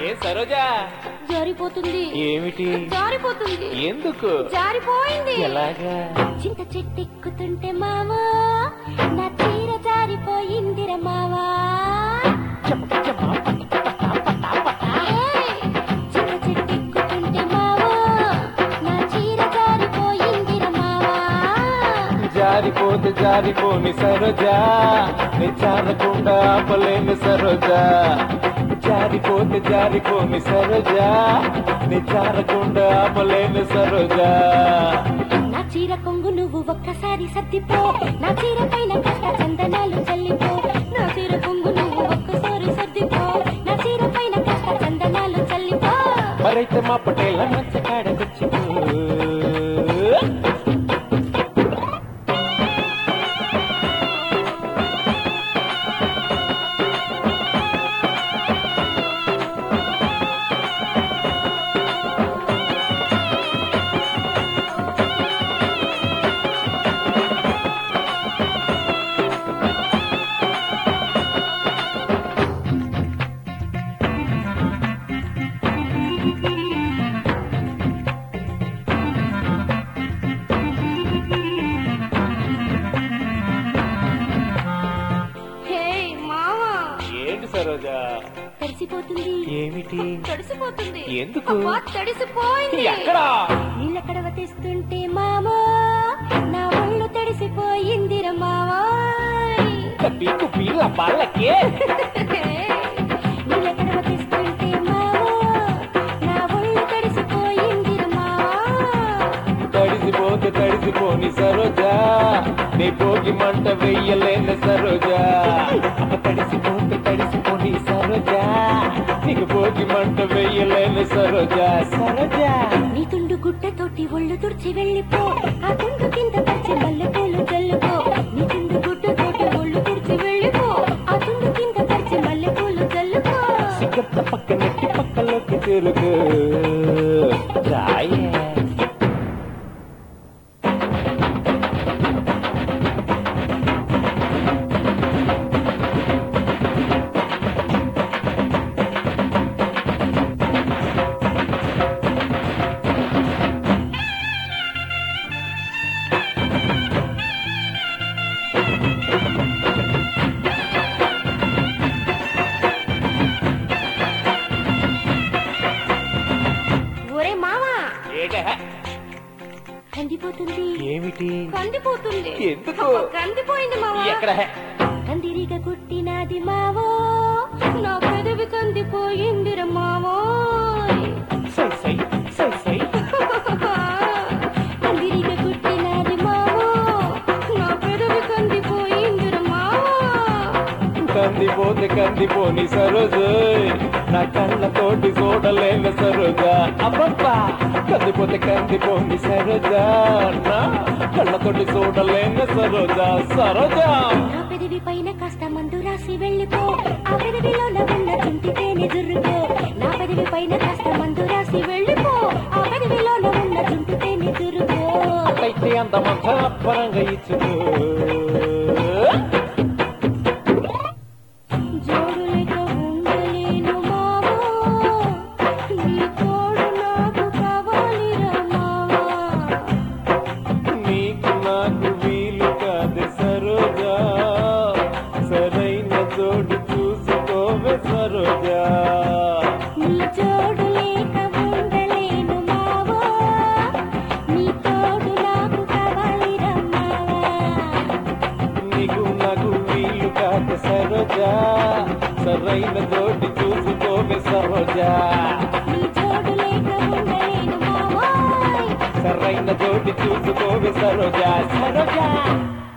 ఏ సరోజా జారిపోతుంది ఏమిటి జారిపోతుంది ఎందుకు జారిపోయింది ఎలాగా చింత చెట్టు ఎక్కుతుంటే మావా నా చీర జారిపోయిందిర మావా ఏయ్! చింత చెట్టు ఎక్కుతుంటే మావా నా చీర జారిపోయిందిర మావా జారిపోతే జారిపోని సరోజా నీ జారకుండా ఆపలేని సరోజా జారిపోతే జారిపోని సరోజా నీ జారకుండా ఆపలేని సరోజా నా చీర కొంగు నువ్వు ఒక్కసారి సర్దిపో నా చీర పైన కష్ట చందనాలు చల్లిపో నా చీర కొంగు నువ్వు ఒక్కసారి సర్దిపో నా చీర పైన కష్ట చందనాలు చల్లిపో మరైతే మా పటేల నచ్చకాడకొచ్చి హే మావా ఏంటి సరోజా తడిసిపోతుంది ఏమిటి తడిసిపోతుంది ఎందుకు? అబ్బా, తడిసిపోయింది ఎక్కడా నీళ్ళ కడవ తెస్తుంటే మామా నా ఒళ్ళు తడిసిపోయిందిర మావా పీకు పీల బాలకే నీళ్ళ కడవ తెస్తుంటే మావా నా ఒళ్ళు తడిసిపోయిందిర మావా తడిసిపోతే తడిసిపోని సరోజా నీ భోగి మంట వెయ్యలేని సరోజా అమ్మ తడిసిపోతే తడిసిపోని సరోజా నీకు భోగి మంట వెయ్యలేని సరోజా సరోజా నీ తుండు గుడ్డతోటి ఒళ్ళు తుడిచి వెళ్ళిపో ఆ తుండు కింద పరిచి మల్లెపూలు చల్లుకో నీ తుండు గుడ్డతోటి ఒళ్ళు తుడిచి వెళ్ళిపో ఆ తుండు కింద పరిచి మల్లెపూలు చల్లుకో సిగరెట్ పక్క నెట్టి పక్కలోకి తిరుగు రాయే ఒరే మావా ఏటే కందిపోతుంది ఏమిటి కందిపోతుంది ఎందుకు? అబ్బా, కందిపోయింది మావా ఎక్కడ కందిరిగ కుట్టినది మావో నా పెదవి కందిపోయిందిర మావో సై సై సై సై కందిరిగ కుట్టినది మావో నా పెదవి కందిపోయిందిర మావో కందిపోతే కందిపోని సరోజు నా కళ్ళతోటి చూడలేని సరోజా అబ్బబ్బా కందిపోతే కందిపోని సరోజా నా కళ్ళతోటి చూడలేని సరోజా సరోజా నా పెదవి పైన కాస్త మందు రాసి వెళ్ళిపో ఆ పెదవిలో ఉన్న చుంటి తేనె జుర్రుకో నా పెదవి పైన కాస్త మందు రాసి వెళ్ళిపో ఆ పెదవిలో ఉన్న చుంటి తేనె జుర్రుకో అయితే అందమంతా అప్పరంగా ఇచ్చుకో జోడు లేక ఉండలేను మావా నీ తోడు నాకు కావాలిరా మావా నీకు నాకు వీలు కాదు సరోజా సరైన చోటు చూసుకోవే సరోజా నీ జోడు లేక ఉండలేను మావా నీ తోడు నాకు కావాలిరా మావా నీకు నాకు వీలు కాదు సరోజా సరైన చోటు చూసుకోవే సరోజా నీ జోడు లేక ఉండలేను మావా సరైన చోటు చూసుకోవే సరోజా సరోజా